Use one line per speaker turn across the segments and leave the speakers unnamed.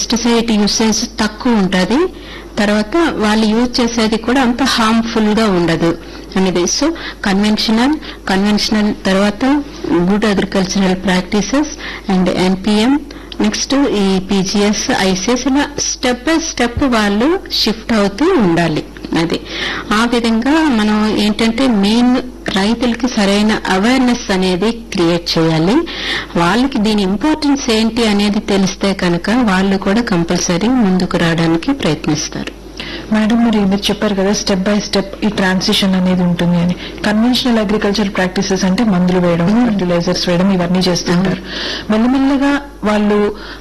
pesticide usage తక్కువ ఉంటుంది తర్వాత వాళ్ళు యూజ్ చేసేది కూడా అంత హార్మ్ఫుల్ గా ఉండదు అనేది సో కన్వెన్షనల్ కన్వెన్షనల్ తర్వాత good agricultural practices and NPM next ఈ పీజీఎస్ ఐసీఎస్ ఇలా స్టెప్ బై స్టెప్ వాళ్ళు షిఫ్ట్ అవుతూ ఉండాలి అది ఆ విధంగా మనం ఏంటంటే మెయిన్ రైతులకి సరైన అవేర్నెస్ అనేది క్రియేట్ చేయాలి వాళ్ళకి దీని ఇంపార్టెన్స్ ఏంటి అనేది తెలిస్తే కనుక వాళ్ళు కూడా కంపల్సరీ ముందుకు రావడానికి ప్రయత్నిస్తారు
మేడం మరి మీరు చెప్పారు కదా స్టెప్ బై స్టెప్ ఈ ట్రాన్సిషన్ అనేది ఉంటుంది అని కన్వెన్షనల్ అగ్రికల్చర్ ప్రాక్టీసెస్ అంటే మందులు వేయడం ఫర్టిలైజర్స్ వేయడం ఇవన్నీ చేస్తుంటారు మెల్లమెల్లగా వాళ్ళు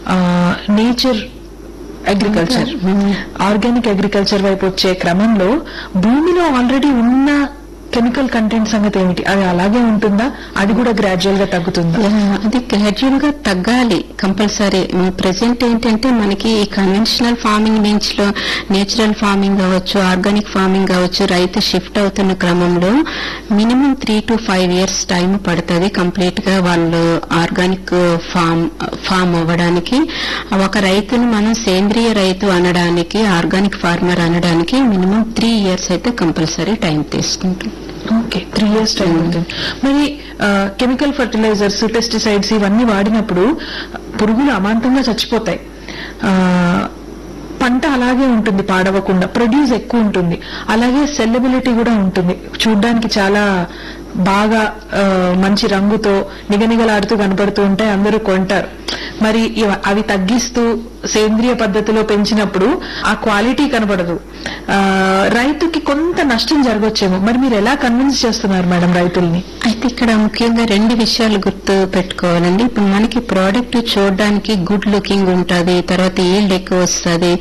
నేచర్ అగ్రికల్చర్ ఆర్గానిక్ అగ్రికల్చర్ వైపు వచ్చే క్రమంలో భూమిలో ఆల్రెడీ ఉన్న కెమికల్ కంటెంట్ సంగతి ఏమిటి అది అలాగే ఉంటుందా అది కూడా గ్రాడ్యువల్ గా తగ్గుతుందా
యా, అది గ్రాడ్యువల్ గా తగ్గాలి కంపల్సరీ ప్రెసెంట్ ఏంటంటే మనకి ఈ కన్వెన్షనల్ ఫార్మింగ్ నుంచి లో నేచురల్ ఫార్మింగ్ అవ్వచ్చు ఆర్గానిక్ ఫార్మింగ్ అవ్వచ్చు రైతు షిఫ్ట్ అవుతున్న క్రమంలో minimum three to five years time పడుతుంది కంప్లీట్ గా వాళ్ళు ఆర్గానిక్ ఫార్మ్ ఫార్మ్ అవ్వడానికి ఒక రైతును మనం సేంద్రియ రైతు అనడానికి ఆర్గానిక్ ఫార్మర్ అనడానికి మినిమం త్రీ ఇయర్స్ అయితే కంపల్సరీ టైం తీసుకుంటుంది
ఓకే త్రీ ఇయర్స్ టైం ఉంటుంది మరి కెమికల్ ఫర్టిలైజర్స్ పెస్టిసైడ్స్ ఇవన్నీ వాడినప్పుడు పురుగులు అమాంతంగా చచ్చిపోతాయి ఆ, పంట అలాగే ఉంటుంది పాడవకుండా ప్రొడ్యూస్ ఎక్కువ ఉంటుంది అలాగే సెల్లబిలిటీ కూడా ఉంటుంది చూడ్డానికి చాలా బాగా ఆ, మంచి రంగుతో నిగనిగలాడుతూ కనపడుతూ ఉంటాయి అందరూ కొంటారు మరి ఇవ- అవి తగ్గిస్తూ సేంద్రియ పద్ధతిలో పెంచినప్పుడు ఆ క్వాలిటీ కనపడదు ఆ, రైతుకి కొంత నష్టం జరగొచ్చేమో మరి మీరు ఎలా కన్విన్స్ చేస్తున్నారు మేడం రైతుల్ని
అయితే ఇక్కడ ముఖ్యంగా రెండు విషయాలు గుర్తు పెట్టుకోవాలండి ఇప్పుడు మనకి ప్రోడక్ట్ చూడడానికి గుడ్ లుకింగ్ ఉంటుంది తర్వాత ఈల్డ్ ఎక్కువ వస్తుంది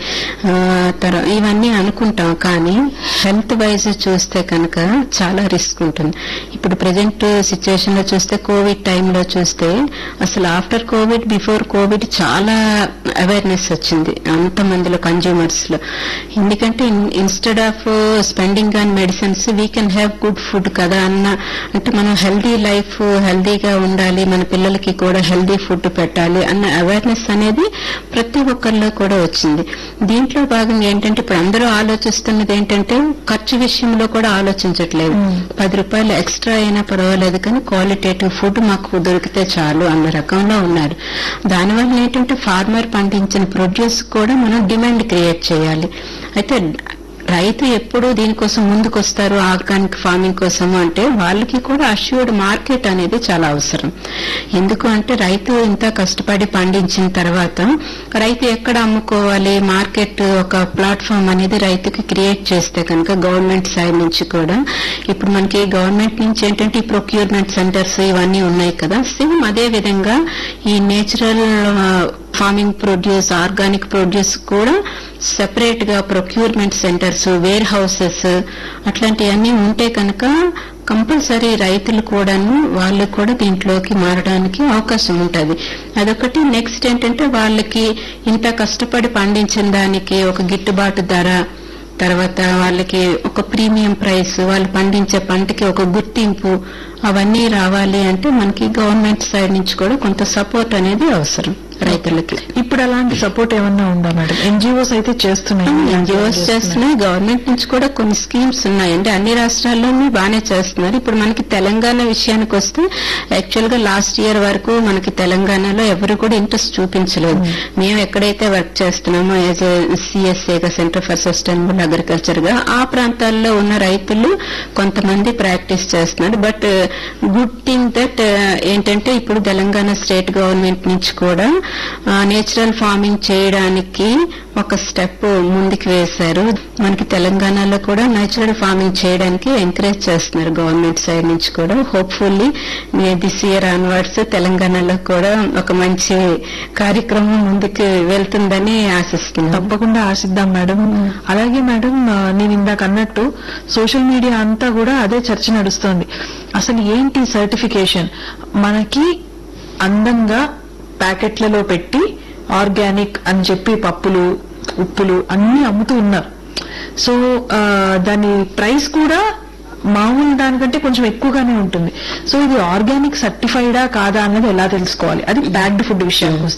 తర్వాత ఇవన్నీ అనుకుంటాం కానీ హెల్త్ వైజ్ చూస్తే కనుక చాలా రిస్క్ ఉంటుంది ఇప్పుడు ప్రజెంట్ సిచ్యువేషన్ లో చూస్తే కోవిడ్ టైంలో చూస్తే అసలు ఆఫ్టర్ కోవిడ్ బిఫోర్ కోవిడ్ చాలా అవేర్నెస్ వచ్చింది అంత మందిలో కన్జ్యూమర్స్ లో ఎందుకంటే instead of spending on medicines we can have good food కదా అన్న అంటే మనం హెల్దీ లైఫ్ హెల్దీగా ఉండాలి మన పిల్లలకి కూడా హెల్దీ ఫుడ్ పెట్టాలి అన్న అవేర్నెస్ అనేది ప్రతి ఒక్కరిలో కూడా వచ్చింది దీంట్లో భాగంగా ఏంటంటే ఇప్పుడు అందరూ ఆలోచిస్తున్నది ఏంటంటే ఖర్చు విషయంలో కూడా ఆలోచించట్లేదు పది రూపాయలు ఎక్స్ట్రా అయినా పర్వాలేదు కానీ క్వాలిటేటివ్ ఫుడ్ మాకు దొరికితే చాలు అన్న రకంలో ఉన్నారు దానివల్ల ఏంటంటే ఫార్మర్ పండించిన ప్రొడ్యూస్ కూడా మనం డిమాండ్ క్రియేట్ చేయాలి అయితే రైతు ఎప్పుడు దీనికోసం ముందుకొస్తారు ఆర్గానిక్ ఫార్మింగ్ కోసం అంటే వాళ్ళకి కూడా అష్యూర్డ్ మార్కెట్ అనేది చాలా అవసరం ఎందుకు అంటే రైతు ఇంత కష్టపడి పండించిన తర్వాత రైతు ఎక్కడ అమ్ముకోవాలి మార్కెట్ ఒక ప్లాట్ఫామ్ అనేది రైతుకి క్రియేట్ చేస్తే కనుక గవర్నమెంట్ సైడ్ నుంచి కూడా ఇప్పుడు మనకి గవర్నమెంట్ నుంచి ఏంటంటే ఈ ప్రొక్యూర్మెంట్ సెంటర్స్ ఇవన్నీ ఉన్నాయి కదా సేమ్ అదే విధంగా ఈ natural farming produce organic produce కూడా సెపరేట్ గా ప్రొక్యూర్మెంట్ సెంటర్స్ వేర్ హౌసెస్ అట్లాంటివన్నీ ఉంటే కనుక కంపల్సరీ రైతులు కూడాను వాళ్ళు కూడా దీంట్లోకి మారడానికి అవకాశం ఉంటుంది అదొకటి నెక్స్ట్ ఏంటంటే వాళ్ళకి ఇంత కష్టపడి పండించిన దానికి ఒక గిట్టుబాటు ధర తర్వాత వాళ్ళకి ఒక ప్రీమియం ప్రైస్ వాళ్ళు పండించే పంటకి ఒక గుర్తింపు అవన్నీ రావాలి అంటే మనకి గవర్నమెంట్ సైడ్ నుంచి కూడా కొంత సపోర్ట్ అనేది అవసరం రైతులకి
ఇప్పుడు అలాంటి సపోర్ట్ ఏమన్నా ఉందా మేడం ఎన్జిఓస్ అయితే చేస్తున్నాయి
ఎన్జిఓస్ చేస్తున్నాయి గవర్నమెంట్ నుంచి కూడా కొన్ని స్కీమ్స్ ఉన్నాయి అంటే అన్ని రాష్ట్రాల్లోనూ బాగానే చేస్తున్నారు ఇప్పుడు మనకి తెలంగాణ విషయానికి వస్తే యాక్చువల్ గా లాస్ట్ ఇయర్ వరకు మనకి తెలంగాణలో ఎవరు కూడా ఇంట్రెస్ట్ చూపించలేదు మేము ఎక్కడైతే వర్క్ చేస్తున్నామో యాజ్ సిఎస్ఏగా సెంటర్ ఫర్ సస్టైనబుల్ అగ్రికల్చర్ గా ఆ ప్రాంతాల్లో ఉన్న రైతులు కొంతమంది ప్రాక్టీస్ చేస్తున్నారు బట్ గుడ్ థింగ్ దట్ ఏంటంటే ఇప్పుడు తెలంగాణ స్టేట్ గవర్నమెంట్ నుంచి కూడా నేచురల్ ఫార్మింగ్ చేయడానికి ఒక స్టెప్ ముందుకు వేశారు మనకి తెలంగాణలో కూడా నేచురల్ ఫార్మింగ్ చేయడానికి ఎంకరేజ్ చేస్తున్నారు గవర్నమెంట్ సైడ్ నుంచి కూడా హోప్ఫుల్లీ దిస్ ఇయర్ ఆన్వర్డ్స్ తెలంగాణలో కూడా ఒక మంచి కార్యక్రమం ముందుకు వెళ్తుందని ఆశిస్తున్నాం
తప్పకుండా ఆశిద్దాం మేడం అలాగే మేడం ఆ, నేను ఇందాక అన్నట్టు సోషల్ మీడియా అంతా కూడా అదే చర్చ నడుస్తోంది అసలు ఏంటి సర్టిఫికేషన్ మనకి అందంగా ప్యాకెట్లలో పెట్టి ఆర్గానిక్ అని చెప్పి పప్పులు ఉప్పులు అన్ని అమ్ముతూ ఉన్నారు సో ఆ, దాని ప్రైస్ కూడా మామూలు దానికంటే కొంచెం ఎక్కువగానే ఉంటుంది సో ఇది ఆర్గానిక్ సర్టిఫైడా కాదా అన్నది ఎలా తెలుసుకోవాలి అది ప్యాక్డ్ ఫుడ్ విషయానికి వస్తే